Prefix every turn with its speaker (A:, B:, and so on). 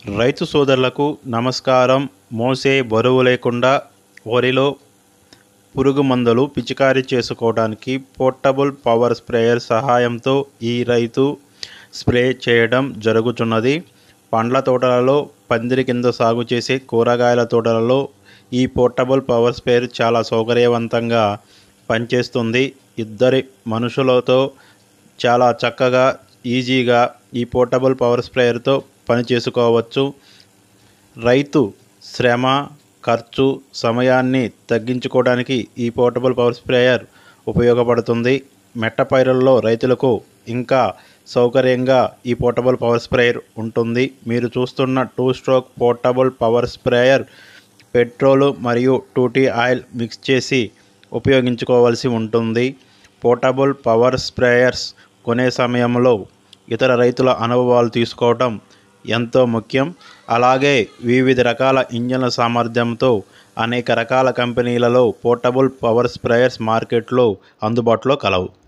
A: రైతు సోదరులకు నమస్కారం మోసే బరువు లేకుండా వరిలో పురుగు మందులు పిచికారీ చేసుకోవడానికి పోర్టబుల్ పవర్ స్ప్రేయర్ సహాయంతో ఈ రైతు స్ప్రే చేయడం జరుగుతున్నది పండ్ల తోటలలో పందిరి కింద సాగు చేసే కూరగాయల తోటలలో ఈ పోర్టబుల్ పవర్ స్ప్రేయర్ చాలా సౌకర్యవంతంగా పనిచేస్తుంది ఇద్దరి మనుషులతో చాలా చక్కగా ఈజీగా ఈ పోర్టబుల్ పవర్ స్ప్రేయర్తో పని చేసుకోవచ్చు రైతు శ్రమ ఖర్చు సమయాన్ని తగ్గించుకోవడానికి ఈ పోర్టబుల్ పవర్ స్ప్రేయర్ ఉపయోగపడుతుంది మెట్ట పైరుల్లో రైతులకు ఇంకా సౌకర్యంగా ఈ పోర్టబుల్ పవర్ స్ప్రేయర్ ఉంటుంది మీరు చూస్తున్న two stroke portable power sprayer petrol మరియు టూటీ ఆయిల్ మిక్స్ చేసి ఉపయోగించుకోవాల్సి ఉంటుంది పోర్టబుల్ పవర్ స్ప్రేయర్స్ కొనే సమయంలో ఇతర రైతుల అనుభవాలు తీసుకోవడం ఎంతో ముఖ్యం అలాగే వివిధ రకాల ఇంజన్ల సామర్థ్యంతో అనేక రకాల కంపెనీలలో పోర్టబుల్ పవర్ స్ప్రేయర్స్ మార్కెట్లో అందుబాటులో కలవు